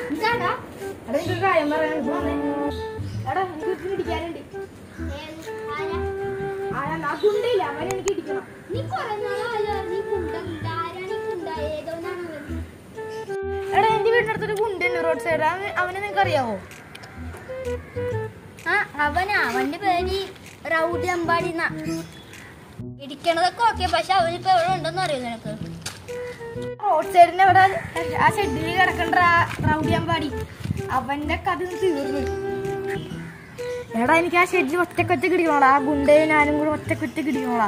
എന്താടാ എടാ എനിക്ക് കാര്യം പറയാൻ വന്നേ എടാ എനിക്ക് ഒരുത്തിന് ഇടിക്കാനുണ്ട് ആരാ ആ കുണ്ടില്ല അവനെ എനിക്ക് ഇടിക്കണം നീ കുറെ നാളായല്ലോ നീ കുണ്ടുണ്ട് ആരാണ് ഈ കുണ്ട ഏതോന്നാണ് അവൻ എടാ എന്റെ വീടിന്റെ അടുത്തൊരു കുണ്ടുണ്ട് റോഡ് സൈഡ് അവനെ നിനക്ക് അറിയാവോ ആ അവനാ അവന്റെ പേര് റൗഡി അമ്പാടി ഇടിക്കണതൊക്കെ ഓക്കെ പക്ഷെ അവനിപ്പോ എവിടെ ഉണ്ടെന്ന് അറിയോ നിനക്ക് റോഡ് സൈഡിന്റെ അവിടെ ആ ഷെഡിൽ കിടക്കണ്ട ആ റൗഡിയാമ്പാടി അവന്റെ കഥ ഇന്ന് തീർന്നു എടാ എനിക്ക് ആ ഷെഡിൽ ഒറ്റക്കൊറ്റ കിടിക്കണോടാ ആ ഗുണ്ടയും ഞാനും കൂടെ ഒറ്റക്കൊറ്റ കിടിക്കണോടാ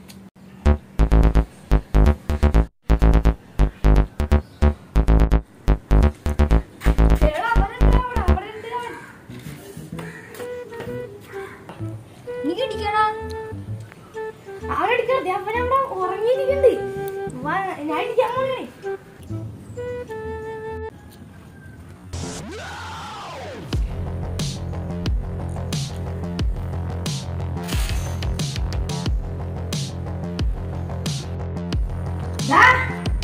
നീ ഇടിക്കടാ അവനെടുക്കരുത് അവനവിടെ ഉറങ്ങിയിരിക്കുന്നുണ്ട് വാ, ഞാൻ ഇടിക്കാൻ പോണേ ദാ.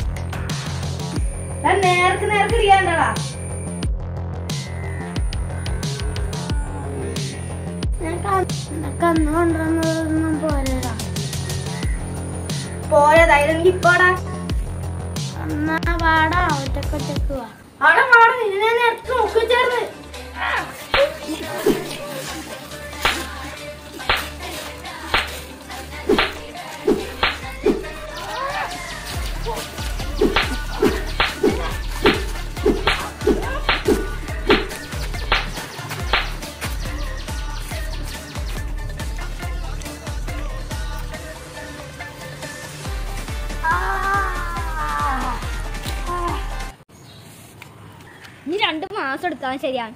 ദാ നേർക്ക് നേർക്ക് ഇടിക്കാണ്ടാടാ കന്നു കൊണ്ടുവന്നതൊന്നും പോരടാ പോയതായിരുന്നു ഇപ്പോടാ എന്നാ പാടാ ഒറ്റക്കൊറ്റക്ക് വാ അവിടെ മാറി നിന്നെ നേരത്തെ നോക്കി ചേർന്ന് നീ രണ്ട് മാസം എടുക്കാൻ ശരിയാണ്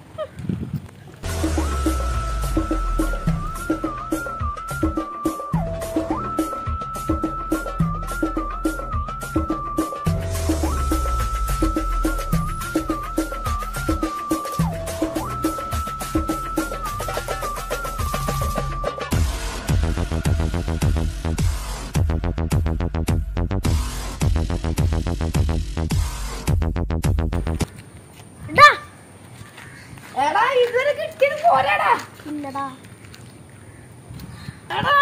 എടാ ഇതുവരെ കിട്ടിയത് പോരാടാ ഇല്ലടാ എടാ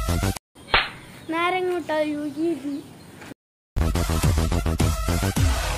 നേരെ ഇങ്ങോട്ടാ യോഗി